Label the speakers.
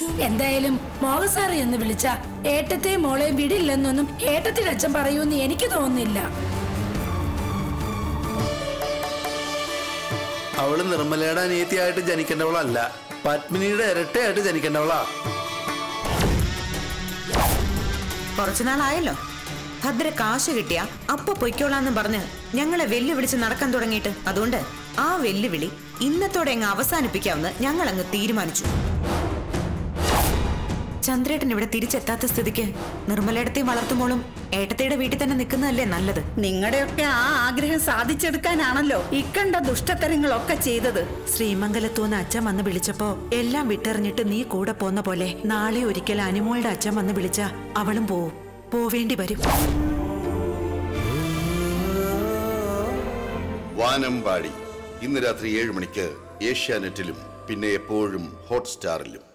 Speaker 1: എന്തായാലും മോഹൻ സാറ് എന്ന് വിളിച്ച ഏട്ടത്തെയും മോളെയും വിടില്ലെന്നൊന്നും ഏട്ടത്തിന്റെ അച്ഛൻ പറയൂന്ന് എനിക്ക് തോന്നുന്നില്ല
Speaker 2: അവള് നിർമ്മലയുടെ അനിയത്തിയായിട്ട് ജനിക്കേണ്ടവളല്ല പത്മിനിയുടെ ഇരട്ടയായിട്ട് ജനിക്കേണ്ടവളാ
Speaker 3: കുറച്ചുനാളായല്ലോ ഭദ്ര കാശ് കിട്ടിയ അപ്പൊ പൊയ്ക്കോളാന്ന് പറഞ്ഞ് ഞങ്ങളെ വെല്ലുവിളിച്ച് നടക്കാൻ തുടങ്ങിയിട്ട് അതുകൊണ്ട് ആ വെല്ലുവിളി ഇന്നത്തോടെ അങ്ങ് അവസാനിപ്പിക്കാമെന്ന് ഞങ്ങൾ അങ്ങ് തീരുമാനിച്ചു ചന്ദ്രേട്ടൻ ഇവിടെ തിരിച്ചെത്താത്ത സ്ഥിതിക്ക് നിർമ്മലയിടത്തെയും വളർത്തുമ്പോളും ഏട്ടത്തിയുടെ വീട്ടിൽ തന്നെ നിൽക്കുന്നതല്ലേ നല്ലത്
Speaker 4: നിങ്ങളുടെയൊക്കെ ആ ആഗ്രഹം സാധിച്ചെടുക്കാനാണല്ലോ ഇക്കണ്ട ദുഷ്ടത്തരങ്ങളൊക്കെ ചെയ്തത്
Speaker 5: ശ്രീമംഗലത്തൂന്ന് അച്ഛൻ വന്ന് വിളിച്ചപ്പോ എല്ലാം വിട്ടെറിഞ്ഞിട്ട് നീ കൂടെ പോന്ന പോലെ നാളെ ഒരിക്കൽ അനുമോളുടെ അച്ഛൻ വന്ന് വിളിച്ച അവളും പോവും പോവേണ്ടി വരും
Speaker 6: വാനമ്പാടി ഇന്ന് രാത്രി ഏഴ് മണിക്ക് ഏഷ്യാനെറ്റിലും പിന്നെ എപ്പോഴും ഹോട്ട്സ്റ്റാറിലും